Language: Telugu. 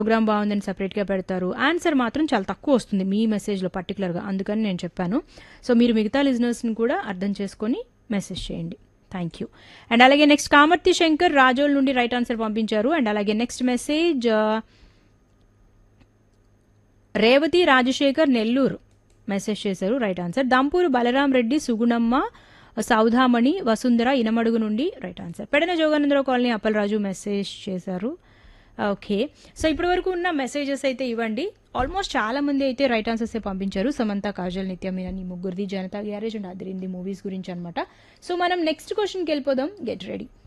ప్రోగ్రామ్ బాగుందని సపరేట్గా పెడతారు ఆన్సర్ మాత్రం చాలా తక్కువ వస్తుంది మీ మెసేజ్లో పర్టికులర్గా అందుకని నేను చెప్పాను సో మీరు మిగతా లిజనర్స్ని కూడా అర్థం చేసుకొని మెసేజ్ చేయండి థ్యాంక్ యూ అండ్ అలాగే నెక్స్ట్ కామర్తి శంకర్ రాజోల్ నుండి రైట్ ఆన్సర్ పంపించారు అండ్ అలాగే next message Revathi Rajasekhar Nellore message చేశారు రైట్ ఆన్సర్ దంపూరు బలరాం రెడ్డి సుగుణమ్మ సౌధామణి వసుంధర ఇనమడుగు నుండి right answer Pedana Joganandarao colony Appalaraju message చేశారు ఓకే సో ఇప్పటి వరకు ఉన్న మెసేజెస్ అయితే ఇవ్వండి ఆల్మోస్ట్ చాలా మంది అయితే రైట్ ఆన్సర్స్ పంపించారు సమంత కాజల్ నిత్య మీనన్ ఈ ముగ్గురిది Janatha garage and Adhirindhi movies గురించి అనమాట సో మనం నెక్స్ట్ క్వశ్చన్కి వెళ్ళిపోదాం గెట్ రెడీ